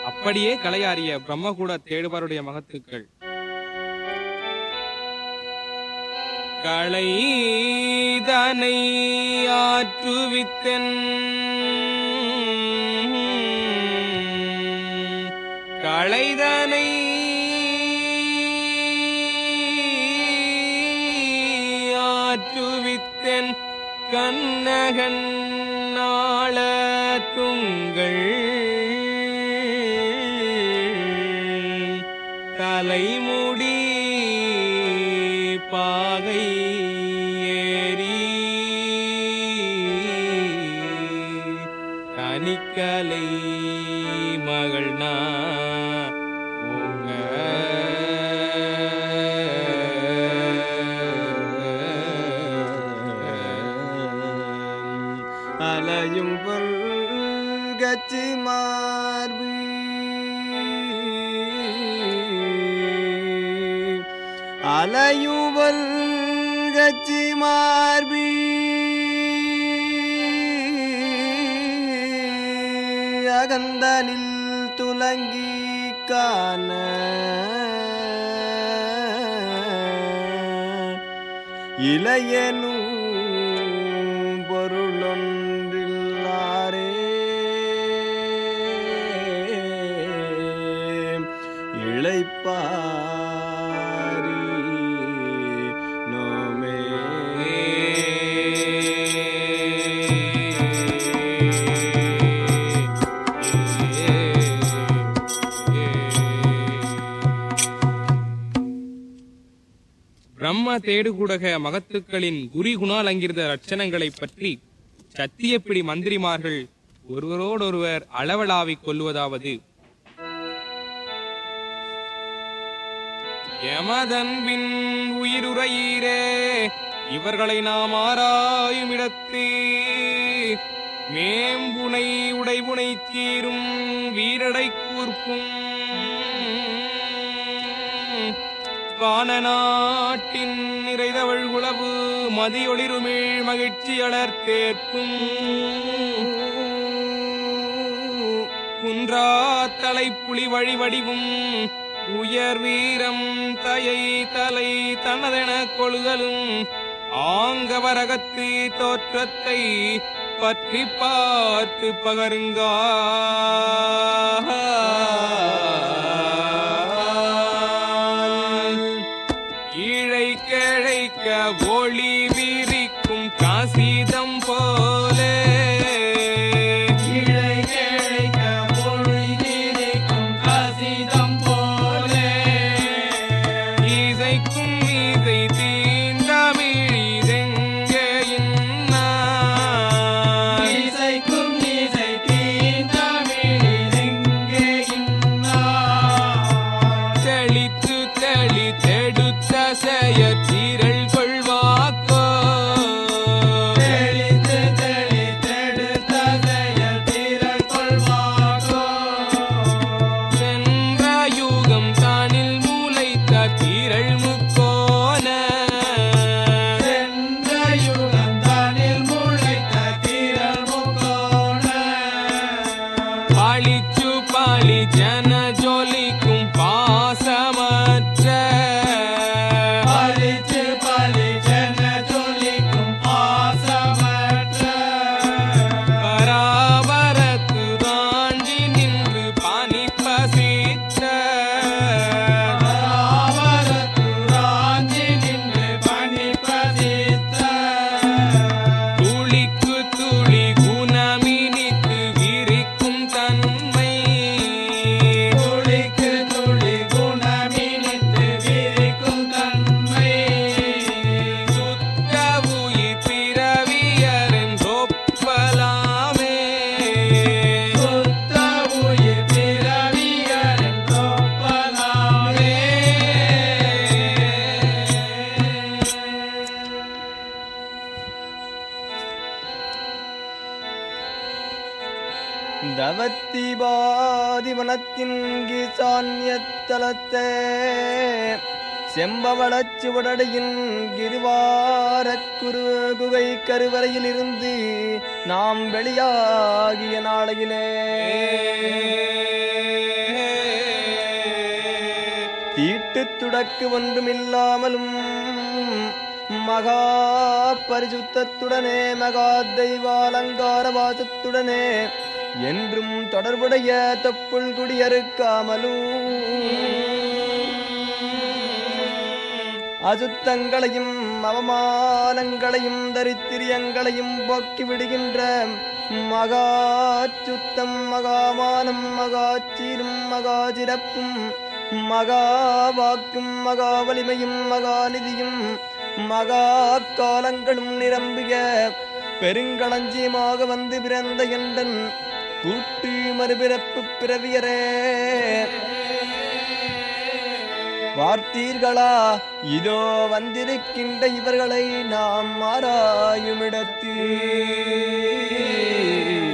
அப்படியே கலையாறிய பிரம்மகூட தேடுபவருடைய மகத்துக்கள் களைதனை ஆற்றுவித்தன் களைதனை ஆற்றுவித்தன் கண்ணகன் நாள துங்கள் தலைமுடி பாகை ஏறி கனிக்கலை மகள் நா உங்க அலையும் கச்சி மார்பு அலையுவல் கச்சி மார்பி அகந்தனில் துலங்கி காண இளையனும் பொருளொன்றில்லாரே இளைப்பாரி நோமே பிரம்ம தேடுகுடக மகத்துக்களின் குரி குணாலங்கிருத லட்சணங்களைப் பற்றி சத்தியப்பிடி மந்திரிமார்கள் ஒருவரோடொருவர் அளவலாவிக் கொள்வதாவது எமதன்பின் உயிருரையீரே இவர்களை நாம் ஆராயும் இடத்து மேம்புனை உடைபுனை தீரும் வீரடை கூர்ப்பும் வானநாட்டின் நிறைதவள் உளவு மதியொளிருமிழ் மகிழ்ச்சியளர் தேர்க்கும் குன்றா தலைப்புலி வழிவடிவும் உயர் வீரம் தயை தலை தனதென கொள்களும் ஆங்கவரகத்து தோற்றத்தை பற்றி பார்த்து பகருங்கா கீழை கிழைக்க ஒளி விரிக்கும் காசிதம் போலே இழை கிழைக்க மொழி நீரிக்கும் கசிதம் போலே இசைக்கும் இசை தீண்டமிழிதெங்கேயின் இசைக்கும் இசை தீந்தமிழிதெங்கே இன்னார் தெளித்து தெளி தெடுத்த செயற்சீரல் கொள்வாக்கோ தெளித்து தெளித்தெடுத்த செயல் திரள் கொள்வாக்கோ சென்ற யுகம் தானில் மூளைத்த தீரள் முக்கோன சென்ற யுகந்தானில் முளைத்த திரள் முக்கோண பாலிச்சு பாலி ஜன ஜொலிக்கும் பாசமற்ற பலிச்சு பலிச்சென ஜொலிக்கும் பாசமற்ற பராபரத்து தாண்டி நின்று பானி பசித்த பராவரத்துராஞ்சி நின்று பணிபதித்த துளிக்கு துளி குணமினித்து விரிக்கும் தன்மை துளிக்கு துளி குணமினித்து விரிக்கும் தன்மை சுத்த உயிர் பிறவியரென்றொப்பலாமே சுத்த உயிர் பிறவியரென்றொப்பலாமே தவத்திபாதிவனத்தின் கீசான்யத்தலத்தே செம்பவளச் சுவடடையின் கிருவாரக் குரு குகை கருவறையில் இருந்து நாம் வெளியாகிய நாளையிலே திட்டு துடக்கு ஒன்றுமில்லாமலும் மகா பரிசுத்தத்துடனே மகா தெய்வாலங்கார வாசத்துடனே என்றும் தொடர்புடைய தொப்புள் குடியறுக்காமலும் அசுத்தங்களையும் அவமானங்களையும் தரித்திரியங்களையும் போக்கி விடுகின்ற மகா சுத்தம் மகாமானம் மகாச்சீரும் மகாசிறப்பும் மகா வாக்கும் மகா வலிமையும் மகாநிதியும் மகா காலங்களும் நிரம்பிய பெருங்களஞ்சியமாக வந்து பிறந்த என்றன் கூட்டு மறுபிறப்பு பிறவியரே பார்த்தீர்களா இதோ வந்திருக்கின்ற இவர்களை நாம் ஆராயுமிடத்தில்